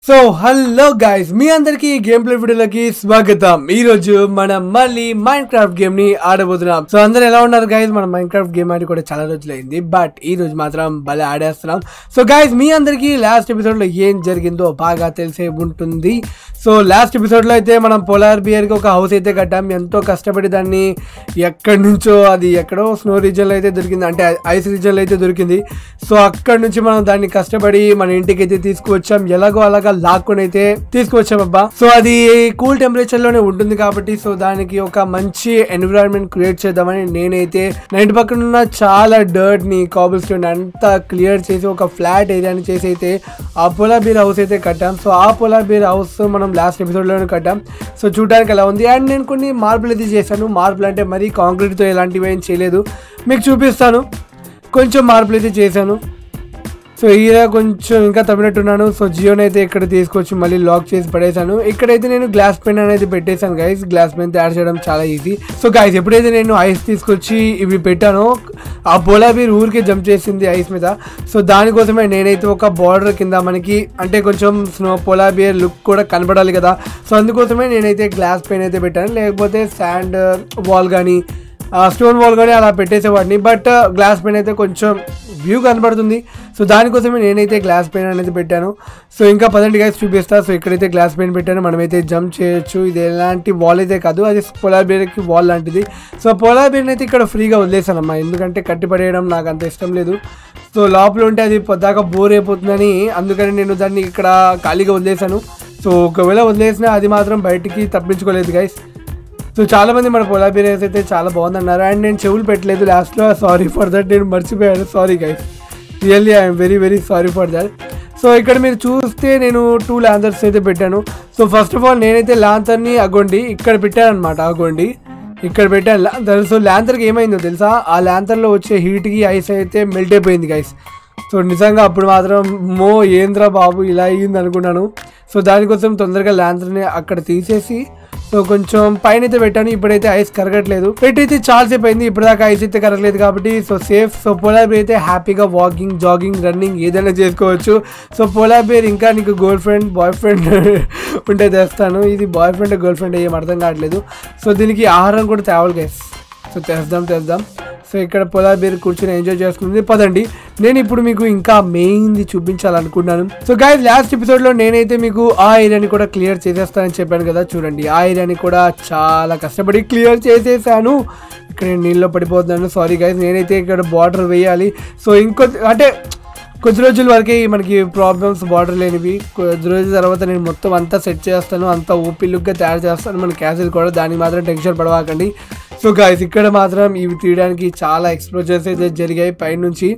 So hello guys మీ అందరికి game play వీడియోలకి స్వాగతం ఈ రోజు మనం మళ్ళీ మైండ్ క్రాఫ్ట్ గేమ్ ని ఆడబోతున్నాం సో అందరు ఎలా ఉన్నారు గైస్ మన మైండ్ క్రాఫ్ట్ గేమ్ ఆడి కూడా చాలా రోజులు అయింది బట్ ఈ రోజు మాత్రం భలే ఆడేస్తున్నాం సో గైస్ మీ అందరికి లాస్ట్ ఎపిసోడ్ లో ఏం జరిగిందో బాగా తెలిసే ఉంటుంది సో లాస్ట్ ఎపిసోడ్ లో అయితే మనం పోలార్ బియర్ కి ఒక హౌస్ అయితే కట్టాం ఎంతో కష్టపడి దాన్ని ఎక్కడి నుంచో అది ఎక్కడో స్నో రీజన్ లో అయితే దొరికింది అంటే ఐస్ రీజన్ లో అయితే దొరికింది సో అక్కడి నుంచి మనం దాన్ని కష్టపడి మన ఇంటికి అయితే తీసుకువచ్చాం ఎలాగో అలాగా లాక్కొని అయితే తీసుకువచ్చాం అబ్బా సో అది కూల్ టెంపరేచర్ లోనే ఉంటుంది కాబట్టి సో దానికి ఒక మంచి ఎన్విరాన్మెంట్ క్రియేట్ చేద్దామని నేనైతే నా ఇంటి పక్కన ఉన్న చాలా డర్ట్ ని కాబుల్ స్టోన్ అంతా క్లియర్ చేసి ఒక ఫ్లాట్ ఏరియాని చేసి అయితే ఆ పోలా బీర్ హౌస్ అయితే కట్టాం సో ఆ పోలా బీర్ హౌస్ మనం లాస్ట్ ఎపిసోడ్ లోనే కట్టాం సో చూడడానికి అలా ఉంది అండ్ నేను కొన్ని మార్పులు అయితే చేశాను మార్పులు అంటే మరీ కాంక్రీట్ తో ఎలాంటివి ఏం చేయలేదు మీకు చూపిస్తాను కొంచెం మార్పులు అయితే చేశాను సో ఈయన కొంచెం ఇంకా తమినట్టున్నాను సో జియోని అయితే ఇక్కడ తీసుకొచ్చి మళ్ళీ లాక్ చేసి పడేశాను ఇక్కడైతే నేను గ్లాస్ పెన్ అనేది పెట్టేశాను గైస్ గ్లాస్ పెన్ తయారు చేయడం చాలా ఈజీ సో గైస్ ఎప్పుడైతే నేను ఐస్ తీసుకొచ్చి ఇవి పెట్టానో ఆ పోలా బీర్ ఊరికే జంప్ చేసింది ఐస్ మీద సో దానికోసమే నేనైతే ఒక బార్డర్ కింద మనకి అంటే కొంచెం స్నో పోలా బీర్ లుక్ కూడా కనబడాలి కదా సో అందుకోసమే నేనైతే గ్లాస్ పెన్ అయితే పెట్టాను లేకపోతే శాండ్ వాల్ కానీ స్టోన్ వాల్ కానీ అలా పెట్టేసేవాడిని బట్ గ్లాస్ పెన్ అయితే కొంచెం వ్యూ కనబడుతుంది సో దానికోసమే నేనైతే గ్లాస్ పెయిన్ అనేది పెట్టాను సో ఇంకా పదండి గైస్ చూపిస్తా సో ఇక్కడైతే గ్లాస్ పెయిన్ పెట్టాను మనమైతే జంప్ చేయొచ్చు ఇది ఎలాంటి వాల్ అయితే కాదు అది పోలార్ బేర్కి వాల్ లాంటిది సో పోలార్ బేర్ని అయితే ఇక్కడ ఫ్రీగా వదిలేసానమ్మా ఎందుకంటే కట్టి పడేయడం నాకు అంత ఇష్టం లేదు సో లోపల ఉంటే అది పొద్దాక బోర్ అయిపోతుందని అందుకని నేను దాన్ని ఇక్కడ ఖాళీగా వదిలేసాను సో ఒకవేళ వదిలేసినా అది మాత్రం బయటికి తప్పించుకోలేదు గైస్ సో చాలా మంది మన పొలా బిర్యానీస్ అయితే చాలా బాగుందన్నారు అండ్ నేను చెవులు పెట్టలేదు లాస్ట్లో సారీ ఫర్ దట్ నేను మర్చిపోయాను sorry guys really I'm very very sorry for that so ఇక్కడ మీరు చూస్తే నేను టూ ల్యాంతర్స్ అయితే పెట్టాను సో ఫస్ట్ ఆఫ్ ఆల్ నేనైతే ల్యాంతర్ని అగొండి ఇక్కడ పెట్టాను అనమాట అగొండి ఇక్కడ పెట్టాను ల్యాంతర్ సో ల్యాంతర్కి ఏమైందో తెలుసా ఆ ల్యాంతర్లో వచ్చే హీట్కి ఐస్ అయితే మెల్ట్ అయిపోయింది గైస్ సో నిజంగా అప్పుడు మాత్రం మో ఏంద్రా బాబు ఇలా అయ్యింది అనుకున్నాను సో దానికోసం తొందరగా ల్యాంతర్ని అక్కడ తీసేసి సో కొంచెం పైన అయితే పెట్టాను ఇప్పుడైతే ఐస్ కరగట్లేదు పెట్టయితే చాలాసేపు అయింది ఇప్పటిదాకా ఐస్ అయితే కరగలేదు కాబట్టి so safe so polar bear అయితే హ్యాపీగా వాకింగ్ జాగింగ్ రన్నింగ్ ఏదైనా చేసుకోవచ్చు సో పోలార్ బేర్ ఇంకా నీకు గర్ల్ ఫ్రెండ్ బాయ్ ఫ్రెండ్ ఉంటే తెస్తాను ఇది బాయ్ ఫ్రెండ్ గర్ల్ ఫ్రెండ్ ఏం అర్థం కావట్లేదు సో దీనికి ఆహారం కూడా తేవాలి గైస్ సో తెద్దాం తెద్దాం సో ఇక్కడ పొలార్ బేర్ కూర్చొని ఎంజాయ్ చేస్తుంది పదండి నేను ఇప్పుడు మీకు ఇంకా మెయిన్ది చూపించాలనుకున్నాను సో గైస్ లాస్ట్ ఎపిసోడ్ లో నేనైతే మీకు ఆ ఏరియాని కూడా క్లియర్ చేసేస్తానని చెప్పాను కదా చూడండి ఆ ఏరియాని కూడా చాలా కష్టపడి క్లియర్ చేసేసాను ఇక్కడ నేను నీళ్ళలో పడిపోతున్నాను సారీ గైస్ నేనైతే ఇక్కడ బార్డర్ వేయాలి సో ఇంకో అంటే కొద్ది రోజుల వరకే మనకి ప్రాబ్లమ్స్ బార్డర్ లేనివి కొద్ది రోజుల తర్వాత నేను మొత్తం అంతా సెట్ చేస్తాను అంతా ఓపీ లుక్గా తయారు చేస్తాను మన క్యాసిల్ కూడా దానికి మాత్రం టెన్షన్ పడవాకండి సో గాయస్ ఇక్కడ మాత్రం ఇవి తీయడానికి చాలా ఎక్స్ప్లోజర్స్ అయితే జరిగాయి పైనుంచి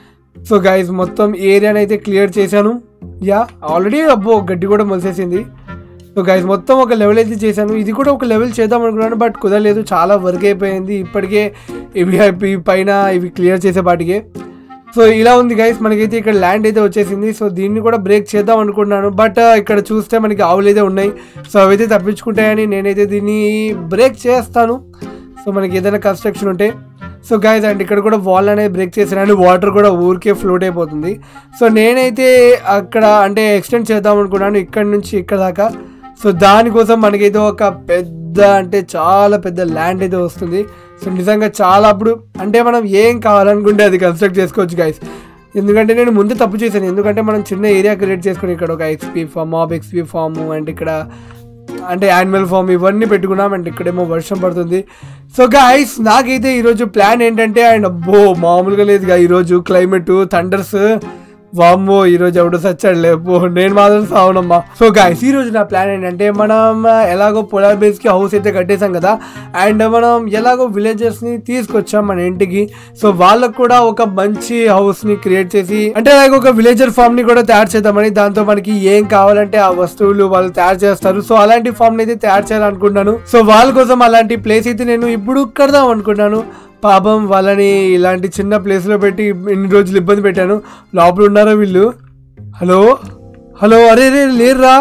సో గాయస్ మొత్తం ఏరియాని అయితే క్లియర్ చేశాను యా ఆల్రెడీ అబ్బో గడ్డి కూడా మొలిసేసింది సో గైస్ మొత్తం ఒక లెవెల్ అయితే చేశాను ఇది కూడా ఒక లెవెల్ చేద్దాం అనుకున్నాను బట్ కుదరలేదు చాలా వర్క్ అయిపోయింది ఇప్పటికే ఇవి ఇవి పైన ఇవి క్లియర్ చేసేపాటికే సో ఇలా ఉంది గైస్ మనకైతే ఇక్కడ ల్యాండ్ అయితే వచ్చేసింది సో దీన్ని కూడా బ్రేక్ చేద్దాం అనుకున్నాను బట్ ఇక్కడ చూస్తే మనకి ఆవులు అయితే ఉన్నాయి సో అవైతే తప్పించుకుంటాయని నేనైతే దీన్ని బ్రేక్ చేస్తాను సో మనకి ఏదైనా కన్స్ట్రక్షన్ ఉంటే సో గైజ్ అండ్ ఇక్కడ కూడా వాల్ అనేది బ్రేక్ చేసాను వాటర్ కూడా ఊరికే ఫ్లోట్ అయిపోతుంది సో నేనైతే అక్కడ అంటే ఎక్స్టెండ్ చేద్దాం అనుకున్నాను ఇక్కడ నుంచి ఇక్కడ దాకా సో దానికోసం మనకైతే ఒక పెద్ద అంటే చాలా పెద్ద ల్యాండ్ అయితే వస్తుంది సో నిజంగా చాలా అప్పుడు అంటే మనం ఏం కావాలనుకుంటే అది కన్స్ట్రక్ట్ చేసుకోవచ్చు గైస్ ఎందుకంటే నేను ముందు తప్పు చేశాను ఎందుకంటే మనం చిన్న ఏరియా క్రియేట్ చేసుకుని ఇక్కడ ఒక XP farm mob XP farm and ఇక్కడ అంటే యానిమల్ ఫామ్ ఇవన్నీ పెట్టుకున్నాం అండ్ ఇక్కడేమో వర్షం పడుతుంది సో గైస్ నాకైతే ఈరోజు ప్లాన్ ఏంటంటే అండ్ అబ్బో మామూలుగా లేదుగా ఈరోజు క్లైమేట్ థండర్స్ వామ్మో ఈరోజు ఎవడు సచ్చాడు లేపో నేను మాత్రం సావునమ్మా సో గాయస్ ఈ రోజు నా ప్లాన్ ఏంటంటే మనం ఎలాగో పొలార్ బేస్ కి హౌస్ అయితే కట్టేసాం కదా అండ్ మనం ఎలాగో విలేజెస్ ని తీసుకొచ్చాం మన ఇంటికి సో వాళ్ళకు కూడా ఒక మంచి హౌస్ ని క్రియేట్ చేసి అంటే అలాగే ఒక విలేజర్ ఫామ్ ని కూడా తయారు చేద్దామని దాంతో మనకి ఏం కావాలంటే ఆ వస్తువులు వాళ్ళు తయారు చేస్తారు సో అలాంటి ఫామ్ ని అయితే తయారు చేయాలనుకుంటున్నాను సో వాళ్ళ కోసం అలాంటి ప్లేస్ అయితే నేను ఇప్పుడు కడదాం అనుకుంటున్నాను పాపం వాళ్ళని ఇలాంటి చిన్న ప్లేస్లో పెట్టి ఇన్ని రోజులు ఇబ్బంది పెట్టాను లోపల ఉన్నారా వీళ్ళు హలో హలో అరే రే లేరురా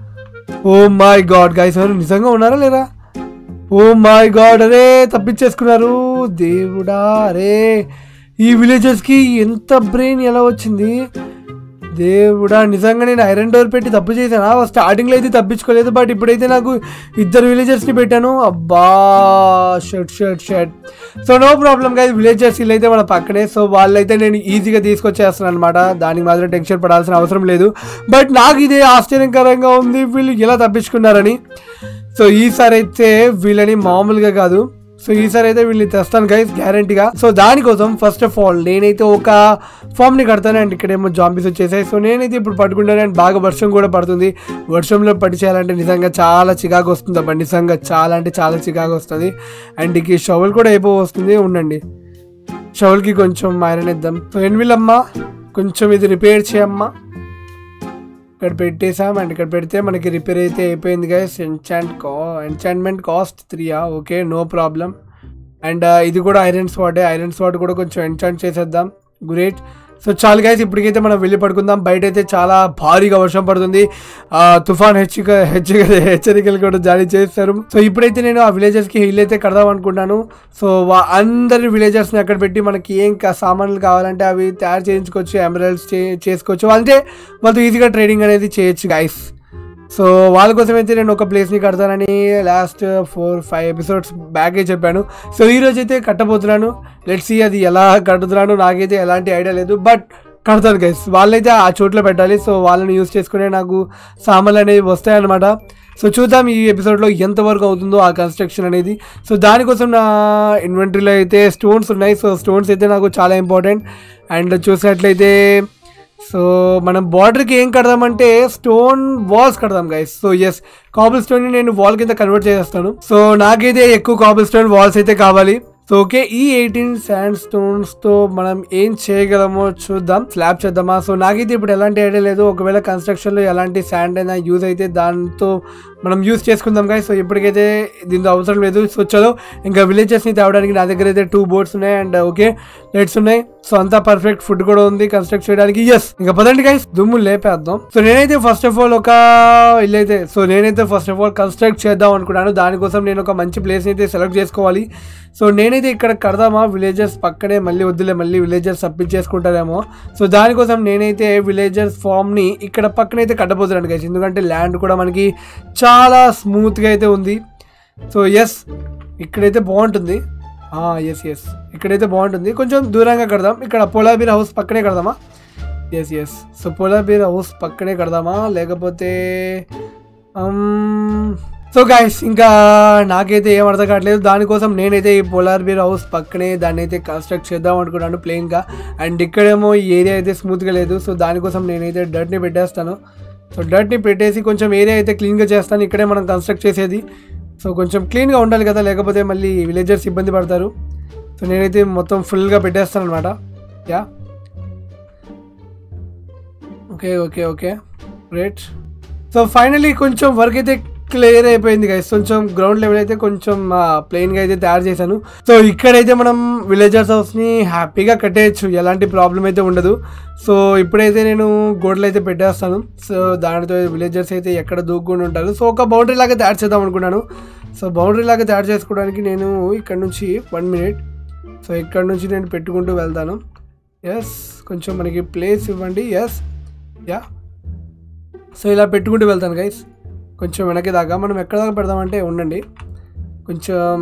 ఓ మై గాడ్ గైస్ ఎవరు నిజంగా ఉన్నారా లేరా ఓ మై గాడ్ అరే తప్పించేసుకున్నారు దేవుడా అరే ఈ విలేజెస్కి ఎంత బ్రెయిన్ ఎలా వచ్చింది దేవుడా నిజంగా నేను ఐరన్ డోర్ పెట్టి తప్పు చేశాను స్టార్టింగ్లో అయితే తప్పించుకోలేదు బట్ ఇప్పుడైతే నాకు ఇద్దరు విలేజర్స్ని పెట్టాను అబ్బా shirt shirt shirt so no problem గా విలేజర్స్ వీళ్ళు అయితే మన పక్కనే సో వాళ్ళైతే నేను ఈజీగా తీసుకొచ్చేస్తాను అనమాట దానికి మాత్రం టెన్షన్ పడాల్సిన అవసరం లేదు బట్ నాకు ఇదే ఆశ్చర్యకరంగా ఉంది వీళ్ళు ఎలా తప్పించుకున్నారని సో ఈసారి అయితే వీళ్ళని మామూలుగా కాదు సో ఈసారి అయితే వీళ్ళని తెస్తాను గైస్ గ్యారంటీగా సో దానికోసం ఫస్ట్ ఆఫ్ ఆల్ నేనైతే ఒక ఫామ్ ని కడతాను అండ్ ఇక్కడేమో జాంబీస్ వచ్చేసాయి సో నేనైతే ఇప్పుడు పట్టుకుంటాను అండ్ బాగా వర్షం కూడా పడుతుంది వర్షంలో పట్టి చేయాలంటే నిజంగా చాలా చికాకు వస్తుంది అబ్బా నిజంగా చాలా అంటే చాలా చికాకు వస్తుంది అండ్ ఈ షవల్ కూడా అయిపో వస్తుంది ఉండండి షవల్కి కొంచెం ఐరన్ ఇద్దాం సో ఎన్విలమ్మా కొంచెం ఇది రిపేర్ చేయమ్మా ఇక్కడ పెట్టేసాం అండ్ ఇక్కడ పెడితే మనకి రిపేర్ అయితే అయిపోయింది గైస్ ఎన్చాంట్ కా ఎన్చాంట్మెంట్ కాస్ట్ త్రీయా ఓకే నో ప్రాబ్లం అండ్ ఇది కూడా ఐరన్ స్వాటే ఐరన్ స్వాట్ కూడా కొంచెం ఎన్చాంట్ చేసేద్దాం గ్రేట్ సో చాలు గైస్ ఇప్పటికైతే మనం వెళ్ళి పడుకుందాం బయట అయితే చాలా భారీగా వర్షం పడుతుంది ఆ, తుఫాన్ హెచ్చరిక హెచ్చరిక హెచ్చరికలు కూడా జారీ చేస్తారు సో ఇప్పుడైతే నేను ఆ విలేజెస్ కి హిల్ అయితే కడదాం అనుకుంటాను సో వా- అందరి విలేజర్స్ ని అక్కడ పెట్టి మనకి ఏం కా- సామాన్లు కావాలంటే అవి తయారు చేయించుకోవచ్చు ఎమరల్స్ చేసుకోవచ్చు అంటే వాళ్ళతో ఈజీగా ట్రేడింగ్ అనేది చేయొచ్చు గైస్ సో వాళ్ళ కోసం అయితే నేను ఒక ప్లేస్ని కడతానని లాస్ట్ ఫోర్ ఫైవ్ ఎపిసోడ్స్ బ్యాకే చెప్పాను సో ఈ రోజు అయితే కట్టబోతున్నాను లెట్స్ సీ అది ఎలా కట్టుతున్నాను నాకైతే ఎలాంటి ఐడియా లేదు బట్ కడతాను గైస్ వాళ్ళైతే ఆ చోట్ల పెట్టాలి సో వాళ్ళని యూస్ చేసుకునే నాకు సామాన్లు అనేవి వస్తాయన్నమాట సో చూద్దాం ఈ ఎపిసోడ్లో ఎంతవరకు అవుతుందో ఆ కన్స్ట్రక్షన్ అనేది సో దానికోసం నా ఇన్వెంటరీలో అయితే స్టోన్స్ ఉన్నాయి సో స్టోన్స్ అయితే నాకు చాలా ఇంపార్టెంట్ అండ్ చూసినట్లయితే సో మనం బార్డర్కి ఏం కడదామంటే స్టోన్ వాల్స్ కడదాం guys so yes cobble stone నేను వాల్ కింద కన్వర్ట్ చేస్తాను సో నాకైతే ఎక్కువ కాబుల్ స్టోన్ వాల్స్ అయితే కావాలి సో ఓకే ఈ ఎయిటీన్ శాండ్ స్టోన్స్ తో మనం ఏం చేయగలమో చూద్దాం స్లాబ్ చేద్దామా సో నాకైతే ఇప్పుడు ఎలాంటి ఐడియా లేదు ఒకవేళ కన్స్ట్రక్షన్ లో ఎలాంటి శాండ్ అయినా యూజ్ అయితే దాంతో మనం యూజ్ చేసుకుందాం గాయ సో ఇప్పటికైతే దీంతో అవసరం లేదు సో చలో ఇంకా విలేజెస్ ని తేవడానికి నా దగ్గర అయితే టూ బోట్స్ ఉన్నాయి అండ్ ఓకే లైట్స్ ఉన్నాయి సో అంతా పర్ఫెక్ట్ ఫుడ్ కూడా ఉంది కన్స్ట్రక్ట్ చేయడానికి ఎస్ ఇంకా పదండి గైస్ దుమ్ము లేపేద్దాం సో నేనైతే ఫస్ట్ ఆఫ్ ఆల్ ఒక ఇల్లు అయితే సో నేనైతే ఫస్ట్ ఆఫ్ ఆల్ కన్స్ట్రక్ట్ చేద్దాం అనుకున్నాను దానికోసం నేను ఒక మంచి ప్లేస్ అయితే సెలెక్ట్ చేసుకోవాలి సో నేనైతే ఇక్కడ కడదామా విలేజర్స్ పక్కనే మళ్ళీ వద్దులే మళ్ళీ విలేజర్స్ చేసుకుంటారేమో సో దానికోసం నేనైతే విలేజర్స్ ఫామ్ ని ఇక్కడ పక్కనైతే కట్టబోతున్నాను గైస్ ఎందుకంటే ల్యాండ్ కూడా మనకి చాలా స్మూత్గా అయితే ఉంది సో ఎస్ ఇక్కడైతే బాగుంటుంది ఎస్ ఎస్ ఇక్కడైతే బాగుంటుంది కొంచెం దూరంగా కడదాం ఇక్కడ పోలాబీర్ హౌస్ పక్కనే కడదామా yes yes so polar bear house పక్కనే కడదామా లేకపోతే సో గాయస్ ఇంకా నాకైతే ఏం అర్థం కావట్లేదు దానికోసం నేనైతే ఈ పోలార్ బీర్ హౌస్ పక్కనే దాన్ని అయితే కన్స్ట్రక్ట్ చేద్దాం అనుకున్నాను ప్లెయిన్గా అండ్ ఇక్కడేమో ఈ ఏరియా అయితే స్మూత్గా లేదు సో దానికోసం నేనైతే డర్ట్ని పెట్టేస్తాను సో డర్ట్ని పెట్టేసి కొంచెం ఏరియా అయితే క్లీన్గా చేస్తాను ఇక్కడే మనం కన్స్ట్రక్ట్ చేసేది సో కొంచెం క్లీన్గా ఉండాలి కదా లేకపోతే మళ్ళీ విలేజర్స్ ఇబ్బంది పడతారు సో నేనైతే మొత్తం ఫుల్గా పెట్టేస్తాను అనమాట yeah okay okay okay right so finally కొంచెం వర్క్ అయితే క్లియర్ అయిపోయింది గైస్ కొంచెం గ్రౌండ్ లెవెల్ అయితే కొంచెం ప్లెయిన్ గా అయితే తయారు చేశాను సో ఇక్కడైతే మనం విలేజర్స్ హౌస్ ని హ్యాపీగా కట్టేయచ్చు ఎలాంటి ప్రాబ్లం అయితే ఉండదు సో ఇప్పుడైతే నేను గోడలు అయితే పెట్టేస్తాను సో దానితో విలేజర్స్ అయితే ఎక్కడ దూక్కుండా ఉంటారు సో ఒక బౌండరీ లాగా తయారు చేద్దాం అనుకున్నాను సో బౌండరీ లాగా తయారు చేసుకోవడానికి నేను ఇక్కడ నుంచి వన్ మినిట్ సో ఇక్కడ నుంచి నేను పెట్టుకుంటూ వెళ్తాను ఎస్ కొంచెం మనకి ప్లేస్ ఇవ్వండి ఎస్ యా సో ఇలా పెట్టుకుంటూ వెళ్తాను గైస్ కొంచెం వెనక్కి దాకా మనం ఎక్కడ దాకా పెడదామంటే ఉండండి కొంచెం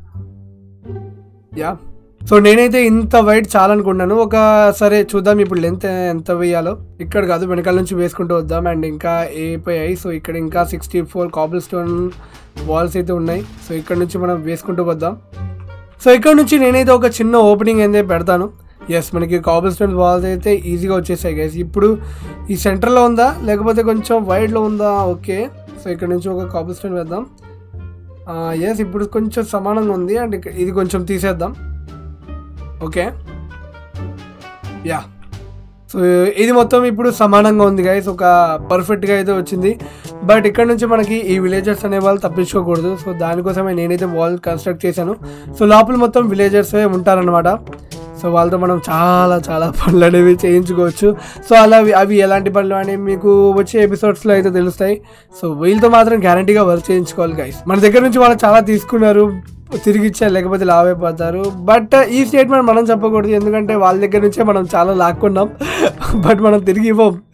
యా సో నేనైతే ఇంత వైట్ చాలనుకున్నాను ఒక సరే చూద్దాం ఇప్పుడు లెంత్ ఎంత వేయాలో ఇక్కడ కాదు వెనకాల నుంచి వేసుకుంటూ వద్దాం అండ్ ఇంకా అయిపోయాయి సో ఇక్కడ ఇంకా sixty four cobble stone walls అయితే ఉన్నాయి సో ఇక్కడ నుంచి మనం వేసుకుంటూ వద్దాం సో ఇక్కడ నుంచి నేనైతే ఒక చిన్న ఓపెనింగ్ అయితే పెడతాను ఎస్ మనకి కాబుల్ స్టోన్ వాల్స్ అయితే ఈజీగా వచ్చేసాయి గైస్ ఇప్పుడు ఈ సెంటర్లో ఉందా లేకపోతే కొంచెం వైడ్లో ఉందా ఓకే సో ఇక్కడ నుంచి ఒక కాబుల్ స్టోన్ వేద్దాం ఎస్ ఇప్పుడు కొంచెం సమానంగా ఉంది అండ్ ఇక- ఇది కొంచెం తీసేద్దాం ఓకే యా సో ఇది మొత్తం ఇప్పుడు సమానంగా ఉంది గైస్ ఒక పర్ఫెక్ట్గా అయితే వచ్చింది బట్ ఇక్కడ నుంచి మనకి ఈ విలేజర్స్ అనే వాళ్ళు తప్పించుకోకూడదు సో దానికోసమే నేనైతే వాల్ కన్స్ట్రక్ట్ చేశాను సో లోపల మొత్తం విలేజర్స్ ఉంటారనమాట సో వాళ్ళతో మనం చాలా చాలా పనులు అనేవి చేయించుకోవచ్చు సో అలా అవి- అవి ఎలాంటి పనులు అనేవి మీకు వచ్చే ఎపిసోడ్స్లో అయితే తెలుస్తాయి సో వీళ్ళతో మాత్రం గ్యారంటీగా వర్క్ చేయించుకోవాలి గైస్ మన దగ్గర నుంచి వాళ్ళు చాలా తీసుకున్నారు తిరిగి ఇచ్చారు లేకపోతే లావ్ అయిపోతారు బట్ ఈ స్టేట్మెంట్ మనం చెప్పకూడదు ఎందుకంటే వాళ్ళ దగ్గర నుంచే మనం చాలా లాక్కున్నాం బట్ మనం తిరిగి ఇవ్వం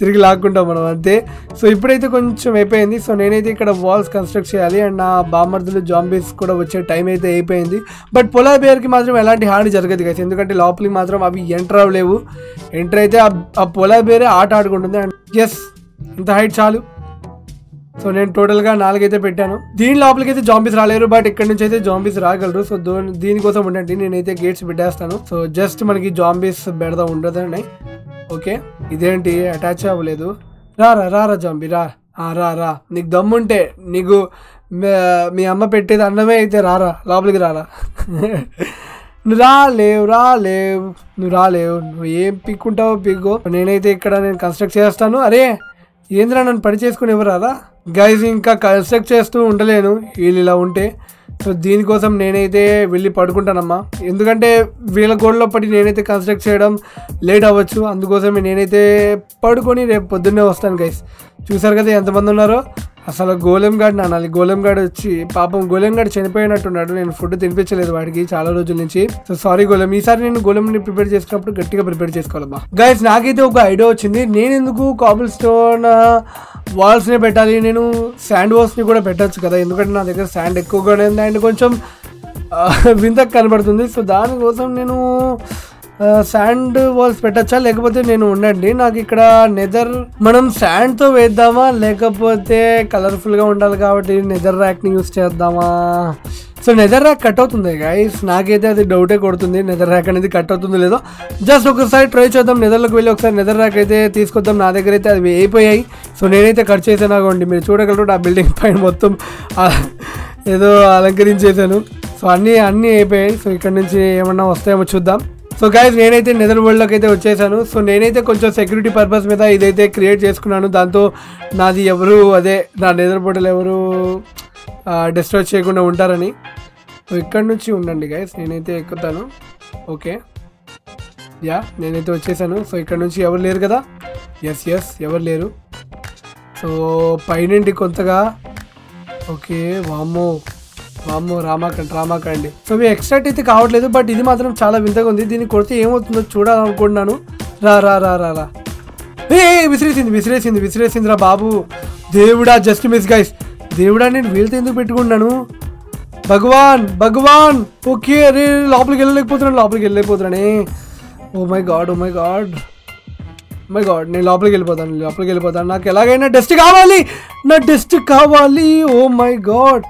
తిరిగి లాక్కుంటాం మనం అంతే సో ఇప్పుడైతే కొంచెం అయిపోయింది సో నేనైతే ఇక్కడ వాల్స్ కన్స్ట్రక్ట్ చేయాలి అండ్ నా బామర్దులు జాంబీస్ కూడా వచ్చే టైం అయితే అయిపోయింది బట్ పొలా బేర్కి మాత్రం ఎలాంటి హాని జరగదు కదా ఎందుకంటే లోపలికి మాత్రం అవి ఎంటర్ అవ్వలేవు ఎంటర్ అయితే ఆ- ఆ పొలా బేరే ఆట ఆడుకుంటుంది అండ్ ఎస్ ఇంత హైట్ చాలు సో నేను టోటల్గా నాలుగైతే పెట్టాను దీని లోపలికి అయితే జాంబీస్ రాలేరు బట్ ఇక్కడ నుంచి అయితే జాంబీస్ రాగలరు సో దో దీనికోసం ఉండండి నేనైతే గేట్స్ పెట్టేస్తాను సో జస్ట్ మనకి జాంబీస్ బెడద ఉండదని ఓకే ఇదేంటి అటాచ్ అవ్వలేదు రారా రారా జాంబీ రా ఆ, రా రా నీకు దమ్ముంటే నీకు మే- మీ అమ్మ పెట్టేది అన్నమే అయితే రారా లోపలికి రారా నువ్వు రాలేవు రాలేవు నువ్వు రాలేవు నువ్వు ఏం పిక్కుంటావో పిగ్గు నేనైతే ఇక్కడ నేను కన్స్ట్రక్ట్ చేస్తాను అరే ఏంద్రా నన్ను పని చేసుకుని ఎవరారా గైజ్ ఇంకా కన్స్ట్రక్ట్ చేస్తూ ఉండలేను వీళ్ళు ఇలా ఉంటే సో దీనికోసం నేనైతే వెళ్ళి పడుకుంటానమ్మా ఎందుకంటే వీళ్ళ గోడలో పడి నేనైతే కన్స్ట్రక్ట్ చేయడం లేట్ అవ్వచ్చు అందుకోసమే నేనైతే పడుకొని రేపు పొద్దున్నే వస్తాను గైస్ చూసారు కదా ఎంతమంది ఉన్నారో అసలు గోలెం గాడ్ నానాలి గోలెం గాడ్ వచ్చి పాపం గోలెం గాడ్ చనిపోయినట్టున్నాడు నేను ఫుడ్ తినిపించలేదు వాడికి చాలా రోజుల నుంచి సో సారీ గోలెం ఈసారి నేను గోలెంని ప్రిపేర్ చేసుకున్నప్పుడు గట్టిగా ప్రిపేర్ చేసుకోవాలమ్మా గైస్ నాకైతే ఒక ఐడియా వచ్చింది నేను ఎందుకు కాబుల్ స్టోన్ వాల్స్ ని పెట్టాలి నేను శాండ్ వాల్స్ ని కూడా పెట్టొచ్చు కదా ఎందుకంటే నా దగ్గర శాండ్ ఎక్కువగానే ఉంది అండ్ కొంచెం ఆ, వింతకు కనబడుతుంది సో దానికోసం నేను శాండ్ వాల్స్ పెట్టచ్చా లేకపోతే నేను ఉండండి నాకు ఇక్కడ నెదర్ మనం శాండ్ తో వేద్దామా లేకపోతే కలర్ఫుల్ గా ఉండాలి కాబట్టి నెదర్ ర్యాక్ ని యూస్ చేద్దామా సో నెదర్ ర్యాక్ కట్ అవుతుంది గైస్ నాకైతే అది డౌటే కొడుతుంది నెదర్ ర్యాక్ అనేది కట్ అవుతుందో లేదో జస్ట్ ఒకసారి ట్రై చేద్దాం నెదర్లోకి వెళ్ళి ఒకసారి నెదర్ ర్యాక్ అయితే తీసుకొద్దాం నా దగ్గర అయితే అవి అయిపోయాయి సో నేనైతే కట్ చేసాను అనుకోండి మీరు చూడగలరు ఆ బిల్డింగ్ పైన మొత్తం ఆ ఏదో అలంకరించేసాను సో అన్నీ అన్నీ అయిపోయాయి సో ఇక్కడ నుంచి ఏమన్నా వస్తాయేమో చూద్దాం సో గైస్ నేనైతే నెదర్ వరల్డ్లోకి అయితే వచ్చేసాను సో నేనైతే కొంచెం సెక్యూరిటీ పర్పస్ మీద ఇదైతే క్రియేట్ చేసుకున్నాను దాంతో నాది ఎవరు అదే నా నెదర్ పోర్టల్ ఎవరు డిస్ట్రాయ్ చేయకుండా ఉంటారని సో ఇక్కడ నుంచి ఉండండి గైస్ నేనైతే ఎక్కుతాను ఓకే యా నేనైతే వచ్చేసాను సో ఇక్కడ నుంచి ఎవరు లేరు కదా ఎస్ ఎస్ ఎవరు లేరు సో పైనుండి కొంతగా ఓకే వామ్మో వామ్మో రామాకండి రామాకండి సో ఇవి ఎక్స్ట్రాక్ట్ అయితే కావట్లేదు బట్ ఇది మాత్రం చాలా వింతగా ఉంది దీన్ని కొడితే ఏమవుతుందో చూడాలనుకుంటున్నాను రా రా రా రా రా ఏ ఏ, విసిరేసింది విసిరేసింది విసిరేసింది రా బాబు దేవుడా జస్ట్ మిస్ గైస్ దేవుడా నేను వీళ్ళతో ఎందుకు పెట్టుకున్నాను భగవాన్ భగవాన్ ఓకే రే లోపలికి వెళ్ళలేకపోతున్నాను లోపలికి వెళ్ళలేకపోతున్నానే oh my god oh my god my god నేను లోపలికి వెళ్ళిపోతాను లోపలికి వెళ్ళిపోతాను నాకు ఎలాగైనా డస్ట్ కావాలి నా డస్ట్ కావాలి ఓ మై గాడ్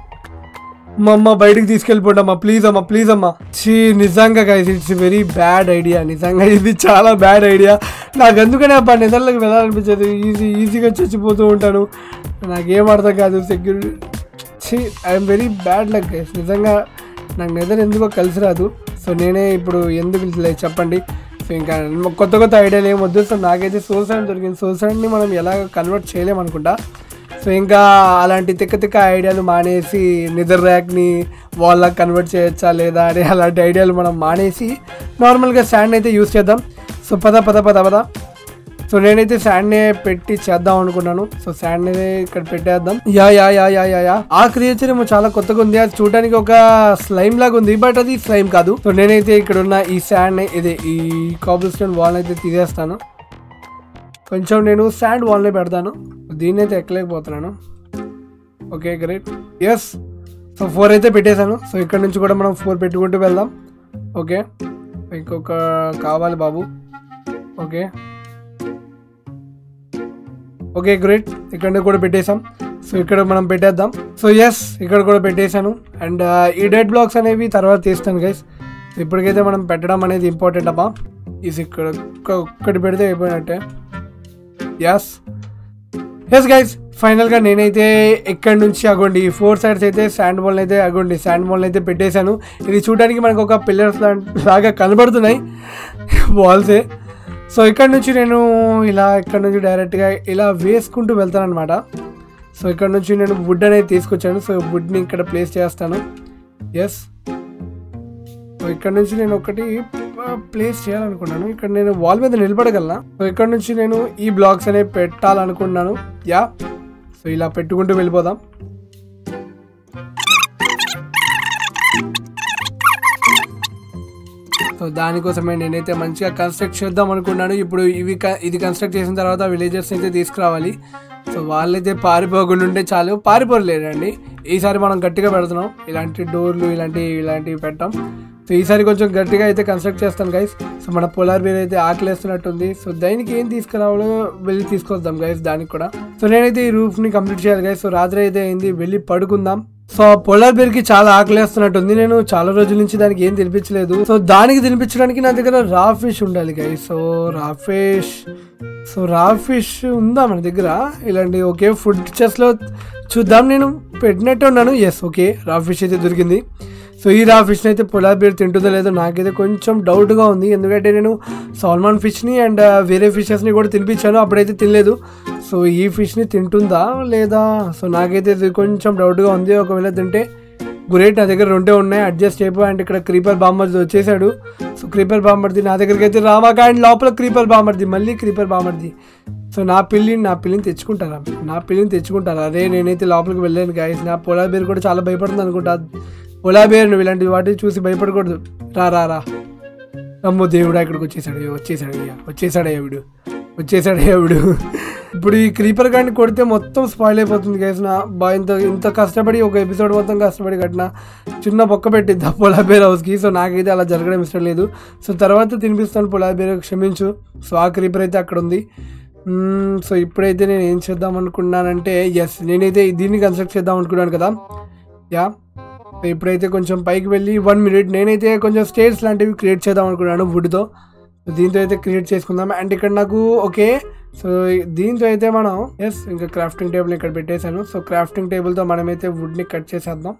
మా అమ్మ బయటికి తీసుకెళ్ళిపోండమ్మా ప్లీజ్ అమ్మా ప్లీజ్ అమ్మా చీ నిజంగా guys it's very bad idea నిజంగా ఇది చాలా బ్యాడ్ ఐడియా నాకు ఎందుకనే అబ్బా నిద్రలోకి వెళ్ళాలనిపించదు ఈజీ ఈజీగా చచ్చిపోతూ ఉంటాను నాకేం అర్థం కాదు సెక్యూరిటీ చీ I'm very bad luck guys నిజంగా నాకు నిద్ర ఎందుకో కలిసి రాదు సో నేనే ఇప్పుడు ఎందుకు లే- చెప్పండి సో ఇంకా కొత్త కొత్త ఐడియాలు ఏం వద్దు సో నాకైతే సోల్ సైడ్ దొరికింది సోల్ సైడ్ని మనం ఎలా కన్వర్ట్ చేయలేమనుకుంటా సో ఇంకా అలాంటి తిక్క తిక్క ఐడియాలు మానేసి నిద్ర ర్యాక్ని వాళ్ళకి కన్వర్ట్ చేయొచ్చా లేదా అని అలాంటి ఐడియాలు మనం మానేసి నార్మల్గా శాండ్ అయితే యూస్ చేద్దాం సో పద పద పద పద సో నేనైతే శాండ్నే పెట్టి చేద్దాం అనుకున్నాను సో శాండ్ అయితే ఇక్కడ పెట్టేద్దాం yeah yeah yeah yeah yeah yeah ఆ క్రియేచర్ ఏమో చాలా కొత్తగా ఉంది అది చూడడానికి ఒక స్లైమ్ లాగా ఉంది బట్ అది స్లైమ్ కాదు సో నేనైతే ఇక్కడ ఉన్న ఈ శాండ్ ఇది ఈ కాబుల్ స్టోన్ వాల్ అయితే తీసేస్తాను కొంచెం నేను శాండ్ వాల్నే పెడతాను దీన్ని అయితే ఎక్కలేకపోతున్నాను okay great yes so four అయితే పెట్టేశాను సో ఇక్కడ నుంచి కూడా మనం ఫోర్ పెట్టుకుంటూ వెళ్దాం ఓకే ఇంకొక కావాలి బాబు ఓకే ఓకే గ్రేట్ ఇక్కడ కూడా పెట్టేశాం సో ఇక్కడ మనం పెట్టేద్దాం సో ఎస్ ఇక్కడ కూడా పెట్టేశాను అండ్ ఈ డెడ్ బ్లాక్స్ అనేవి తర్వాత తీస్తాను గైస్ ఇప్పటికైతే మనం పెట్టడం అనేది ఇంపార్టెంట్ అబ్బా ఇది ఇక్కడ ఒక్క- ఒక్కటి పెడితే అయిపోయినట్టే ఎస్ ఎస్ గైస్ ఫైనల్గా నేనైతే ఇక్కడ నుంచి అగోండి ఈ ఫోర్ సైడ్స్ అయితే శాండ్ బాల్ అయితే అగోండి శాండ్ బాల్ అయితే పెట్టేశాను ఇది చూడడానికి మనకు ఒక పిల్లర్స్ లాగా కనబడుతున్నాయి వాల్సే సో ఇక్కడ నుంచి నేను ఇలా ఇక్కడ నుంచి డైరెక్ట్గా ఇలా వేసుకుంటూ వెళ్తాను అనమాట సో ఇక్కడ నుంచి నేను వుడ్ అనేది తీసుకొచ్చాను సో వుడ్ని ఇక్కడ ప్లేస్ చేస్తాను ఎస్ సో ఇక్కడ నుంచి నేను ఒకటి ప్లేస్ చేయాలనుకున్నాను ఇక్కడ నేను వాల్ మీద నిలబడగలనా సో ఇక్కడ నుంచి నేను ఈ బ్లాక్స్ అనేవి పెట్టాలనుకున్నాను యా సో ఇలా పెట్టుకుంటూ వెళ్ళిపోదాం సో దానికోసమే నేనైతే మంచిగా కన్స్ట్రక్ట్ చేద్దాం అనుకున్నాను ఇప్పుడు ఇవి క- ఇది కన్స్ట్రక్ట్ చేసిన తర్వాత విలేజర్స్ అయితే తీసుకురావాలి సో వాళ్ళైతే పారిపోకుండా ఉంటే చాలు పారిపోలేరండి ఈసారి మనం గట్టిగా పెడుతున్నాం ఇలాంటి డోర్లు ఇలాంటి ఇలాంటివి పెట్టాం సో ఈసారి కొంచెం గట్టిగా అయితే కన్స్ట్రక్ట్ చేస్తాను గైస్ సో మన పొలార్ బీర్ అయితే ఆకలేస్తున్నట్టుంది సో దానికి ఏం తీసుకురావాలో వెళ్ళి తీసుకొద్దాం గైస్ దానికి కూడా సో నేనైతే ఈ రూఫ్ ని కంప్లీట్ చేయాలి గైస్ సో రాత్రి అయితే అయింది వెళ్ళి పడుకుందాం సో పొలార్ బేర్ కి చాలా ఆకలేస్తున్నట్టుంది నేను చాలా రోజుల నుంచి దానికి ఏం తినిపించలేదు సో దానికి తినిపించడానికి నా దగ్గర రా ఫిష్ ఉండాలి guys so raw fish so raw fish ఉందా మన దగ్గర ఇలాంటి ఓకే ఫుడ్ చెస్ లో చూద్దాం నేను పెట్టినట్టు ఉన్నాను ఎస్ ఓకే రా ఫిష్ అయితే దొరికింది సో ఈ రా ఫిష్ని అయితే పొలార్ బేర్ తింటుందో లేదో నాకైతే కొంచెం డౌట్గా ఉంది ఎందుకంటే నేను సాల్మాన్ ఫిష్ని అండ్ వేరే ఫిషెస్ని కూడా తినిపించాను అప్పుడైతే తినలేదు సో ఈ ఫిష్ని తింటుందా లేదా సో నాకైతే ఇది కొంచెం డౌట్గా ఉంది ఒకవేళ తింటే గ్రేట్ నా దగ్గర రెండే ఉన్నాయి అడ్జస్ట్ అయిపో అండ్ ఇక్కడ క్రీపర్ బాంబర్ది వచ్చేసాడు సో క్రీపర్ బాంబర్ది నా దగ్గరికి అయితే రామాక అండ్ లోపల క్రీపర్ బాంబర్ది మళ్ళీ క్రీపర్ బాంబర్ది సో నా పిల్లిని నా పిల్లిని తెచ్చుకుంటారా నా పిల్లిని తెచ్చుకుంటారా అరే నేనైతే లోపలికి వెళ్ళాను గాయస్ నా పొలా బేర్ కూడా చాలా భయపడుతుంది అనుకుంటా పొలా బేర్ నువ్వు ఇలాంటి వాటిని చూసి భయపడకూడదు రా రా రా అమ్మో దేవుడా ఇక్కడికి వచ్చేసాడు అయ్యో, వచ్చేసాడు అయ్యా వచ్చేసాడు అయ్యా వీడు వచ్చేసాడు అయ్యా వీడు ఇప్పుడు ఈ క్రీపర్ గాని కొడితే మొత్తం స్పాయిల్ అయిపోతుంది గైస్ నా బా ఇంత ఇంత కష్టపడి ఒక ఎపిసోడ్ మొత్తం కష్టపడి కట్టిన చిన్న బొక్క పెట్టిద్దా పొలా బేర్ హౌస్కి సో నాకైతే అలా జరగడం ఇష్టం లేదు సో తర్వాత తినిపిస్తాను పొలా బేర్ క్షమించు సో ఆ క్రీపర్ అయితే అక్కడ ఉంది మ్మ్, సో ఇప్పుడైతే నేను ఏం చేద్దాం అనుకున్నానంటే ఎస్ నేనైతే దీన్ని కన్స్ట్రక్ట్ చేద్దాం అనుకున్నాను కదా యా సో ఇప్పుడైతే కొంచెం పైకి వెళ్ళి వన్ మినిట్ నేనైతే కొంచెం స్టేట్స్ లాంటివి క్రియేట్ చేద్దాం అనుకున్నాను వుడ్తో సో దీంతో అయితే క్రియేట్ చేసుకుందాం అండ్ ఇక్కడ నాకు ఓకే సో దీంతో అయితే మనం ఎస్ ఇంకా క్రాఫ్టింగ్ టేబుల్ ఇక్కడ పెట్టేశాను సో క్రాఫ్టింగ్ టేబుల్తో మనమైతే వుడ్ని కట్ చేసేద్దాం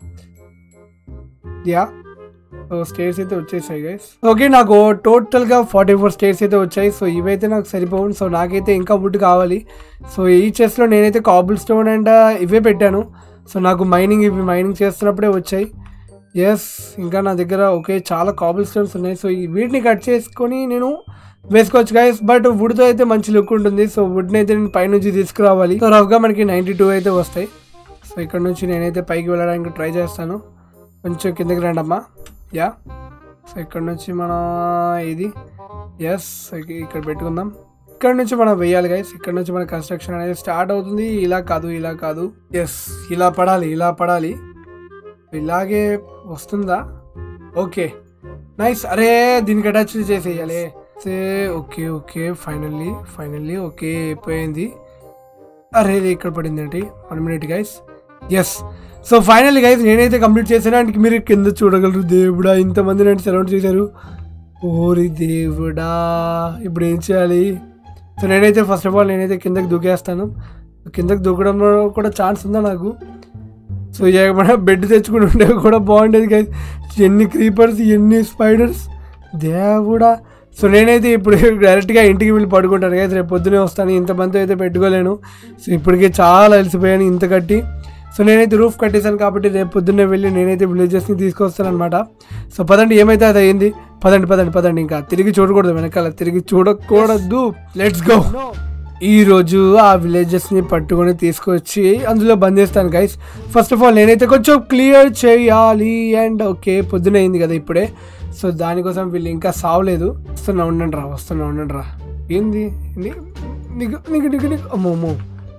యా సో స్టేర్స్ అయితే వచ్చేసాయి గైస్ ఓకే నాకు టోటల్గా ఫార్టీ ఫోర్ స్టేర్స్ అయితే వచ్చాయి సో ఇవైతే నాకు సరిపోవు సో నాకైతే ఇంకా వుడ్ కావాలి సో ఈ చెస్లో నేనైతే కాబుల్ స్టోన్ అండ్ ఇవే పెట్టాను సో నాకు మైనింగ్ ఇవి మైనింగ్ చేస్తున్నప్పుడే వచ్చాయి ఎస్ ఇంకా నా దగ్గర ఓకే చాలా కాబుల్ స్టోన్స్ ఉన్నాయి సో ఈ వీటిని కట్ చేసుకొని నేను వేసుకోవచ్చు గైస్ బట్ వుడ్తో అయితే మంచి లుక్ ఉంటుంది సో వుడ్ని అయితే నేను పైనుంచి తీసుకురావాలి సో రఫ్గా మనకి నైంటీ టూ అయితే వస్తాయి సో ఇక్కడ నుంచి నేనైతే పైకి వెళ్ళడానికి ట్రై చేస్తాను కొంచెం కిందకి రండి అమ్మా యా సో ఇక్కడ నుంచి మన ఇది ఎస్ ఇక్కడ పెట్టుకుందాం ఇక్కడ నుంచి మనం వెయ్యాలి గైస్ ఇక్కడ నుంచి మన కన్స్ట్రక్షన్ అనేది స్టార్ట్ అవుతుంది ఇలా కాదు ఇలా కాదు ఎస్ ఇలా పడాలి ఇలా పడాలి ఇలాగే వస్తుందా ఓకే నైస్ అరే దీనికి అటాచ్ చేసేయాలి సే okay okay finally finally okay అయిపోయింది అరే ఇది ఇక్కడ పడింది ఏంటి one minute guys yes so finally guys నేనైతే కంప్లీట్ చేశాను అంటే మీరు కింద చూడగలరు దేవుడా ఇంతమంది నన్ను సరౌండ్ చేశారు ఓరి దేవుడా ఇప్పుడు ఏం చేయాలి సో నేనైతే ఫస్ట్ ఆఫ్ ఆల్ నేనైతే కిందకి దూకేస్తాను కిందకి దూకడంలో కూడా ఛాన్స్ ఉందా నాకు సో ఏమైనా బెడ్ తెచ్చుకుని ఉండే కూడా బాగుండేది గైస్ ఎన్ని క్రీపర్స్ ఎన్ని స్పైడర్స్ దేవుడా సో నేనైతే ఇప్పుడు డైరెక్ట్గా ఇంటికి వెళ్ళి పడుకుంటాను గైస్ రేపు పొద్దునే వస్తాను ఇంతమంది అయితే పెట్టుకోలేను సో ఇప్పటికే చాలా అలసిపోయాను ఇంత కట్టి సో నేనైతే రూఫ్ కట్టేశాను కాబట్టి రేపు పొద్దున్నే వెళ్ళి నేనైతే విలేజెస్ని తీసుకొస్తాను అనమాట సో పదండి ఏమైతే అది అయింది పదండి పదండి పదండి ఇంకా తిరిగి చూడకూడదు వెనకాల తిరిగి చూడకూడదు లెట్స్ గో ఈ రోజు ఆ విలేజెస్ ని పట్టుకొని తీసుకొచ్చి అందులో బంధిస్తాను గైస్ ఫస్ట్ ఆఫ్ ఆల్ నేనైతే కొంచెం క్లియర్ చేయాలి అండ్ ఓకే పొద్దున అయింది కదా ఇప్పుడే సో దానికోసం వీళ్ళు ఇంకా సావలేదు వస్తున్నా ఉండండి రా వస్తున్నా ఉండండి రా ఏంది నీ- నీకు నీకు నీకు నీకు అమ్మో అమ్మో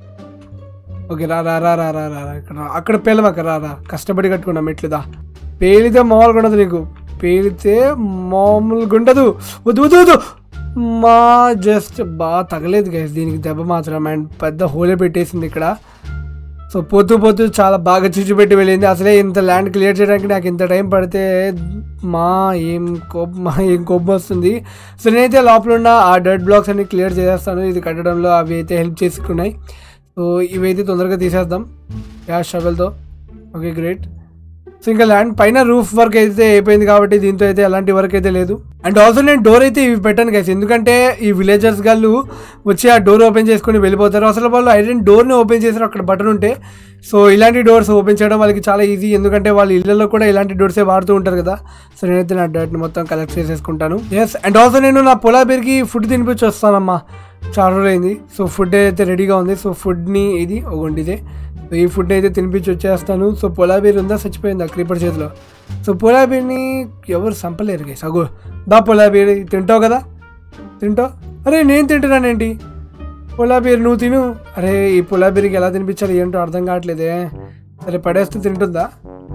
ఓకే రా రా రా రా రా రా రా. ఇక్కడ రా. అక్కడ పేలమాక రా రా కష్టపడి కట్టుకున్నా మెట్లుదా పేలితే మామూలుగా ఉండదు నీకు పేలితే మామూలుగా ఉండదు వద్దు వద్దు వద్దు మా జస్ట్ బాగా తగలేదు గైస్ దీనికి దెబ్బ మాత్రం అండ్ పెద్ద హోలే పెట్టేసింది ఇక్కడ సో పోతూ పోతూ చాలా బాగా చిచ్చు పెట్టి వెళ్ళింది అసలే ఇంత ల్యాండ్ క్లియర్ చేయడానికి నాకు ఇంత టైం పడితే మా ఏం కోపం మా ఏం కోపం వస్తుంది సో నేనైతే లోపల ఉన్న ఆ డెడ్ బ్లాక్స్ అన్ని క్లియర్ చేసేస్తాను ఇది కట్టడంలో అవి అయితే హెల్ప్ చేసుకున్నాయి సో ఇవైతే తొందరగా తీసేద్దాం యా షవెల్తో ఓకే గ్రేట్ సో ఇంకా ల్యాండ్ పైన రూఫ్ వర్క్ అయితే అయిపోయింది కాబట్టి దీంతో అయితే ఎలాంటి వర్క్ అయితే లేదు అండ్ ఆల్సో నేను డోర్ అయితే ఇవి పెట్టాను గైస్ ఎందుకంటే ఈ విలేజర్స్ గాళ్ళు వచ్చి ఆ డోర్ ఓపెన్ చేసుకొని వెళ్ళిపోతారు అసలు వాళ్ళు ఐడెంట్ డోర్ని ఓపెన్ చేశారు అక్కడ బటన్ ఉంటే సో ఇలాంటి డోర్స్ ఓపెన్ చేయడం వాళ్ళకి చాలా ఈజీ ఎందుకంటే వాళ్ళ ఇళ్ళల్లో కూడా ఇలాంటి డోర్సే వాడుతూ ఉంటారు కదా సో నేనైతే నా డర్ట్ని మొత్తం కలెక్ట్ చేసేసుకుంటాను ఎస్ అండ్ ఆల్సో నేను నా పొలా పేరుకి ఫుడ్ తినిపించి వస్తానమ్మా చాలా రోజులైంది సో ఫుడ్ అయితే రెడీగా ఉంది సో ఫుడ్ని ఇది ఒకటి ఇదే సో ఈ ఫుడ్ అయితే తినిపించి వచ్చేస్తాను సో పొలాబీర్ ఉందా చచ్చిపోయిందా క్రీపర్ చేతిలో సో పొలాబీర్ని ఎవరు సంపలేరు గైస్ అగో దా పొలాబీర్ తింటావు కదా తింటావు అరే నేను తింటున్నానేంటి పొలాబీర్ నువ్వు తిను అరే ఈ పొలాబీర్కి ఎలా తినిపించాలి ఏంటో అర్థం కావట్లేదే సరే పడేస్తూ తింటుందా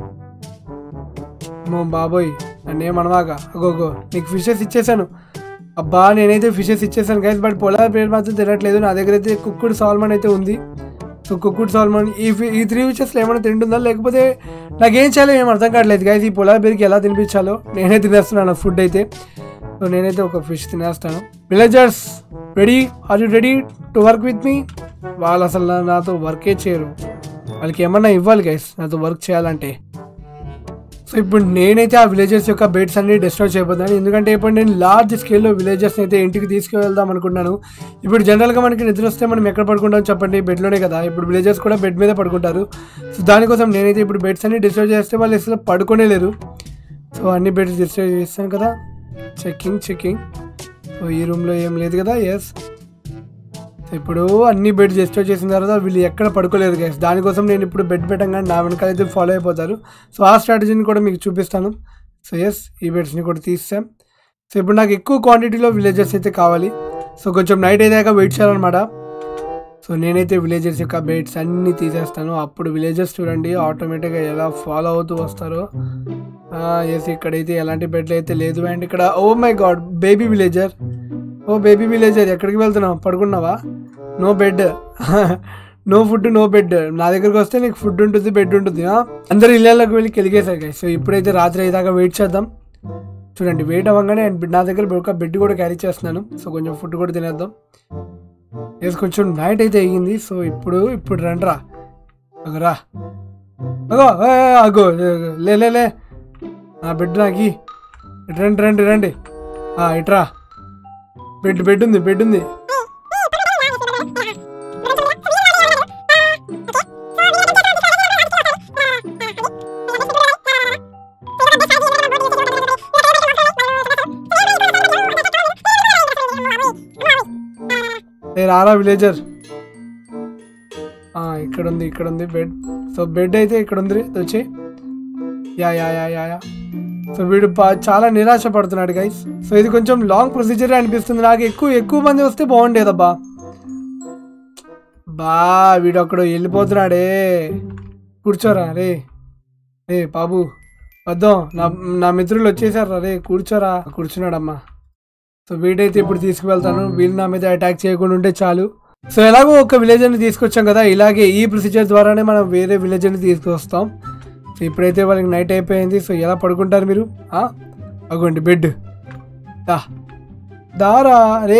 మో బాబోయ్ నన్ను ఏమనవాగా అగోగో నీకు ఫిషెస్ ఇచ్చేసాను అబ్బా నేనైతే ఫిషెస్ ఇచ్చేసాను గైస్ బట్ పొలార్ పేరు మాత్రం తినట్లేదు నా దగ్గర అయితే కుక్కుడు సాల్మన్ అయితే ఉంది సో కుక్కుడు సాల్మన్ ఈ fi- ఈ త్రీ ఫిషెస్లో ఏమైనా తింటుందా లేకపోతే నాకేం చేయాలో ఏం అర్థం కావట్లేదు గైస్ ఈ పొలార్ పేరుకి ఎలా తినిపించాలో నేనే తినేస్తున్నాను ఫుడ్ అయితే సో నేనైతే ఒక ఫిష్ తినేస్తాను villagers ready are you ready to work with me వాళ్ళు అసలు నా- నాతో వర్కే చేయరు వాళ్ళకి ఏమన్నా ఇవ్వాలి గైస్ నాతో వర్క్ చేయాలంటే సో ఇప్పుడు నేనైతే ఆ విలేజెస్ యొక్క బెడ్స్ అన్ని డిస్ట్రాయ్ చేయబోతున్నాను ఎందుకంటే ఇప్పుడు నేను లార్జ్ స్కేల్లో విలేజెస్ అయితే ఇంటికి తీసుకువెళ్దాం అనుకున్నాను ఇప్పుడు జనరల్గా మనకి నిద్ర వస్తే మనం ఎక్కడ పడుకుంటాం చెప్పండి బెడ్లోనే కదా ఇప్పుడు విలేజెస్ కూడా బెడ్ మీద పడుకుంటారు సో దానికోసం నేనైతే ఇప్పుడు బెడ్స్ అన్ని డిస్ట్రాయ్ చేస్తే వాళ్ళు అసలు పడుకోనే లేరు సో అన్ని బెడ్స్ డిస్ట్రాయ్ చేస్తాను కదా చెక్కింగ్ చెక్కింగ్ సో ఈ రూమ్లో ఏం లేదు కదా ఎస్ ఇప్పుడు అన్ని బెడ్ డిస్ట్రాయ్ చేసిన తర్వాత వీళ్ళు ఎక్కడ పడుకోలేరు గైస్ దానికోసం నేను ఇప్పుడు బెడ్ పెట్టంగానే నా వెనకాల అయితే ఫాలో అయిపోతారు సో ఆ స్ట్రాటజీని కూడా మీకు చూపిస్తాను సో ఎస్ ఈ బెడ్స్ని కూడా తీసాం సో ఇప్పుడు నాకు ఎక్కువ క్వాంటిటీలో విలేజెస్ అయితే కావాలి సో కొంచెం నైట్ అయ్యాక వెయిట్ చేయాలన్నమాట సో నేనైతే విలేజెస్ యొక్క బెడ్స్ అన్నీ తీసేస్తాను అప్పుడు విలేజెస్ చూడండి ఆటోమేటిక్గా ఎలా ఫాలో అవుతూ వస్తారో ఎస్ ఇక్కడైతే ఎలాంటి బెడ్లు అయితే లేదు అండ్ ఇక్కడ oh my god baby villager oh baby villager ఎక్కడికి వెళ్తున్నావు పడుకున్నావా no bed no food no bed నా దగ్గరకు వస్తే నీకు ఫుడ్ ఉంటుంది బెడ్ ఉంటుంది ఆ? అందరు ఇళ్ళలోకి వెళ్ళి కెలిగేశారు guys. సో ఇప్పుడైతే రాత్రి అయ్యేదాకా వెయిట్ చేద్దాం చూడండి వెయిట్ అవ్వగానే and నా దగ్గర ఒక బెడ్ కూడా క్యారీ చేస్తున్నాను సో కొంచెం ఫుడ్ కూడా తినేద్దాం ఎస్ కొంచెం నైట్ అయితే అయ్యింది సో ఇప్పుడు ఇప్పుడు రండ్రా అగో రా అగో ఏ, ఏ, అగో ఏ, లే లే లే నా బెడ్ నాకి ఇటు రండి రండి రండి ఆ, ఇట్రా బెడ్ బెడ్ ఉంది బెడ్ ఉంది ఏ రారా విలేజర్ ఆ, ఇక్కడ ఉంది ఇక్కడ ఉంది బెడ్ సో బెడ్ అయితే ఇక్కడ ఉంది వచ్చి yeah yeah yeah yeah yeah so వీడు పా- చాలా నిరాశ పడుతున్నాడు గైస్ సో ఇది కొంచెం లాంగ్ ప్రొసీజర్ అనిపిస్తుంది నాకు ఎక్కువ ఎక్కువ మంది వస్తే బాగుండేదబ్బా బా వీడు అక్కడ వెళ్ళిపోతున్నాడే కూర్చోరా రే రే బాబు వద్దాం నా నా మిత్రులు వచ్చేసారా రే కూర్చోరా కూర్చున్నాడమ్మా సో వీడైతే ఇప్పుడు తీసుకువెళ్తాను వీళ్ళు నా మీద అటాక్ చేయకుండా ఉంటే చాలు సో ఎలాగో ఒక విలేజర్ని తీసుకొచ్చాం కదా ఇలాగే ఈ ప్రొసీజర్ ద్వారానే మనం వేరే విలేజర్ని తీసుకొస్తాం సో ఇప్పుడైతే వాళ్ళకి నైట్ అయిపోయింది సో ఎలా పడుకుంటారు మీరు ఆ? అగోండి బెడ్ దా దారా రే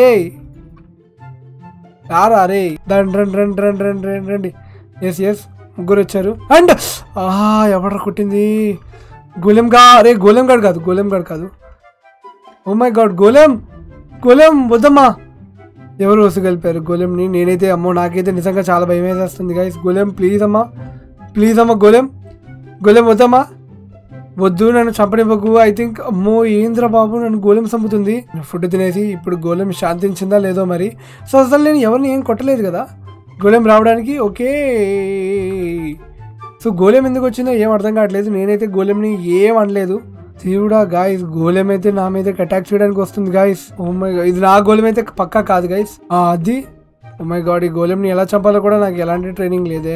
రారా రే రండి రండి రండి రండి రండి రండి రండి ఎస్ ఎస్ ముగ్గురు వచ్చారు అండ్ ఆహా ఎవడ కొట్టింది గోలెం గా అరే గోలెం గడ్ కాదు గోలెం గడ్ కాదు oh my god golem golem వద్దమ్మా ఎవరు వసగలిపారు గోలెంని నేనైతే అమ్మో నాకైతే నిజంగా చాలా భయం వేసేస్తుంది గైస్ గోలెం ప్లీజ్ అమ్మా ప్లీజ్ అమ్మా గోలెం గోలెం వద్దమ్మా వద్దు నన్ను చంపనివ్వకు ఐ థింక్ అమ్మో ఏంద్ర బాబు నన్ను గోలెం చంపుతుంది ఫుడ్ తినేసి ఇప్పుడు గోలెం శాంతించిందా లేదో మరి సో అసలు నేను ఎవరిని ఏం కొట్టలేదు కదా గోలెం రావడానికి ఓకే సో గోలెం ఎందుకు వచ్చిందో ఏం అర్థం కావట్లేదు నేనైతే గోలెంని ఏం అనలేదు దేవుడా గాయస్ గోలెం అయితే నా మీద అటాక్ చేయడానికి వస్తుంది గాయస్ ఓ మై ఇది నా గోలెం అయితే పక్కా కాదు గాయస్ అది ఓ మై గాడ్ ఈ గోలెంని ఎలా చంపాలో కూడా నాకు ఎలాంటి ట్రైనింగ్ లేదే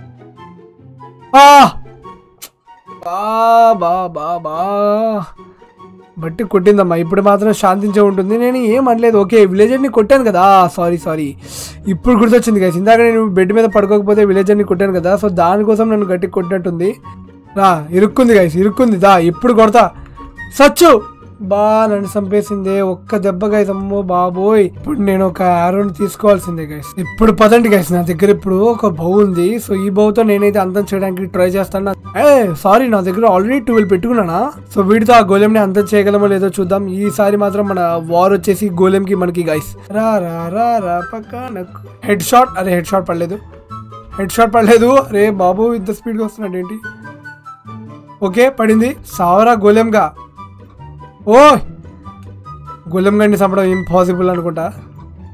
ఆ బా బా బా బా బట్టి కొట్టిందమ్మా ఇప్పుడు మాత్రం శాంతించే ఉంటుంది నేను ఏం అనలేదు ఓకే విలేజర్ని కొట్టాను కదా సారీ సారీ ఇప్పుడు గుర్తొచ్చింది కదా ఇందాక నేను బెడ్ మీద పడుకోకపోతే విలేజర్ని కొట్టాను కదా సో దానికోసం నన్ను గట్టి కొట్టినట్టుంది రా ఇరుక్కుంది గైస్ ఇరుక్కుంది దా ఇప్పుడు కొడతా సచ్చు బా నన్ను చంపేసిందే ఒక్క దెబ్బ గైస్ అమ్మో బాబోయ్ ఇప్పుడు నేను ఒక ఆరోని తీసుకోవాల్సిందే గైస్ ఇప్పుడు పదండి గైస్ నా దగ్గర ఇప్పుడు ఒక బౌ ఉంది సో ఈ బౌతో నేనైతే అంతం చేయడానికి ట్రై చేస్తాను ఏ సారీ నా దగ్గర ఆల్రెడీ ట్వెల్వ్ పెట్టుకున్నానా సో వీటితో ఆ గోలెంని అంతం చేయగలమో లేదో చూద్దాం ఈసారి మాత్రం మన వార్ వచ్చేసి గోలెంకి మనకి గైస్ రా రా రా రా పక్క హెడ్ షాట్ అరే హెడ్ షాట్ పడలేదు హెడ్ షాట్ పడలేదు అరే బాబు ఇంత స్పీడ్గా వస్తున్నాడు ఏంటి ఓకే పడింది సావరా గోలెంగా ఓ గోలెం గండి చంపడం ఇంపాసిబుల్ అనుకుంటా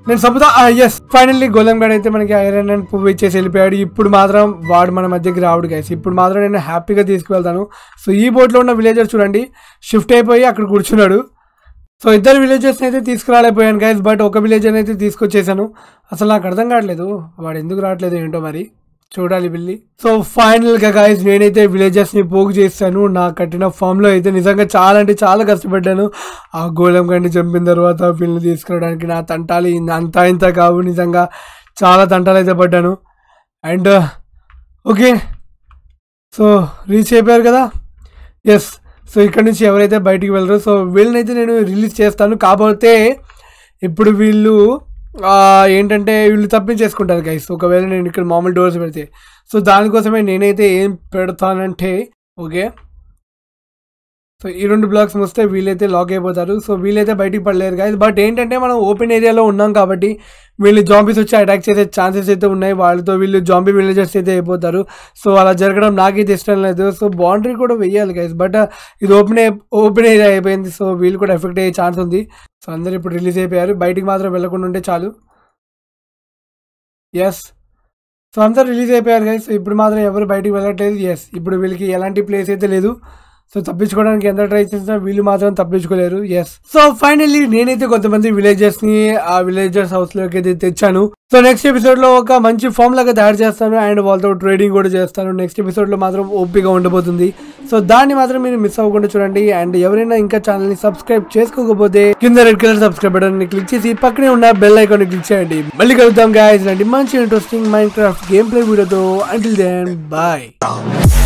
నేను సపోతా ఎస్ ఫైనల్లీ గోలం గడ్ అయితే మనకి ఐరన్ అండ్ పువ్వు ఇచ్చేసి వెళ్ళిపోయాడు ఇప్పుడు మాత్రం వాడు మన మధ్యకి రావుడు గైస్ ఇప్పుడు మాత్రం నేను హ్యాపీగా తీసుకువెళ్తాను సో ఈ బోట్లో ఉన్న విలేజర్ చూడండి షిఫ్ట్ అయిపోయి అక్కడ కూర్చున్నాడు సో ఇద్దరు విలేజెస్ అయితే తీసుకురాలేకపోయాను గైస్ బట్ ఒక విలేజర్ అయితే తీసుకొచ్చేసాను అసలు నాకు అర్థం కావట్లేదు వాడు ఎందుకు రావట్లేదు ఏంటో మరి చూడాలి బిల్లి సో ఫైనల్ గా గైస్ నేనైతే విలేజెస్ ని పోగు చేస్తాను నా కట్టిన ఫామ్ లో అయితే నిజంగా చాలా అంటే చాలా కష్టపడ్డాను ఆ గోళం గండి చంపిన తర్వాత వీళ్ళని తీసుకురావడానికి నా తంటాలు ఇన్- అంతా ఇంత కావు నిజంగా చాలా తంటాలు అయితే పడ్డాను అండ్ ఓకే సో రీచ్ అయిపోయారు కదా ఎస్ సో ఇక్కడ నుంచి ఎవరైతే బయటికి వెళ్ళరు సో వీళ్ళనైతే నేను రిలీజ్ చేస్తాను కాకపోతే ఇప్పుడు వీళ్ళు ఆ, ఏంటంటే వీళ్ళు తప్పించేసుకుంటారు గైస్ ఒకవేళ నేను ఇక్కడ మామూలు డోర్స్ పెడితే సో దానికోసమే నేనైతే ఏం పెడతానంటే ఓకే సో ఈ రెండు బ్లాక్స్ వస్తే వీళ్ళైతే లాక్ అయిపోతారు సో వీళ్ళైతే బయటికి పడలేరు గైస్ బట్ ఏంటంటే మనం ఓపెన్ ఏరియాలో ఉన్నాం కాబట్టి వీళ్ళు జాంబీస్ వచ్చి అటాక్ చేసే ఛాన్సెస్ అయితే ఉన్నాయి వాళ్ళతో వీళ్ళు జాంబీ విలేజర్స్ అయితే అయిపోతారు సో అలా జరగడం నాకైతే ఇష్టం లేదు సో బౌండరీ కూడా వెయ్యాలి గైస్ బట్ ఇది ఓపెన్ ఓపెన్ ఏరియా అయిపోయింది సో వీళ్ళు కూడా ఎఫెక్ట్ అయ్యే ఛాన్స్ ఉంది సో అందరు ఇప్పుడు రిలీజ్ అయిపోయారు బయటికి మాత్రం వెళ్ళకుండా ఉంటే చాలు ఎస్ సో అందరు రిలీజ్ అయిపోయారు గైస్ ఇప్పుడు మాత్రం ఎవరు బయటికి వెళ్ళట్లేదు ఎస్ ఇప్పుడు వీళ్ళకి ఎలాంటి ప్లేస్ అయితే లేదు సో తప్పించుకోవడానికి ఎంత ట్రై చేసినా వీళ్ళు మాత్రం తప్పించుకోలేరు ఎస్ సో ఫైనల్లీ నేనైతే కొంతమంది విలేజర్స్ ని ఆ విలేజర్స్ హౌస్ లోకి అయితే తెచ్చాను సో నెక్స్ట్ ఎపిసోడ్ లో ఒక మంచి ఫామ్ లాగా తయారు చేస్తాను అండ్ వాళ్ళతో ట్రేడింగ్ కూడా చేస్తాను నెక్స్ట్ ఎపిసోడ్ లో మాత్రం ఓపిగా ఉండబోతుంది సో దాన్ని మాత్రం మీరు మిస్ అవ్వకుండా చూడండి అండ్ ఎవరైనా ఇంకా ఛానల్ ని సబ్స్క్రైబ్ చేసుకోకపోతే కింద రెడ్ కలర్ సబ్స్క్రైబ్ బటన్ ని క్లిక్ చేసి పక్కనే ఉన్న బెల్ ఐకాన్ ని క్లిక్ చేయండి మళ్ళీ కలుద్దాం గాయస్ ఇలాంటి మంచి interesting Minecraft game play వీడియోతో అంటిల్ దెన్ బాయ్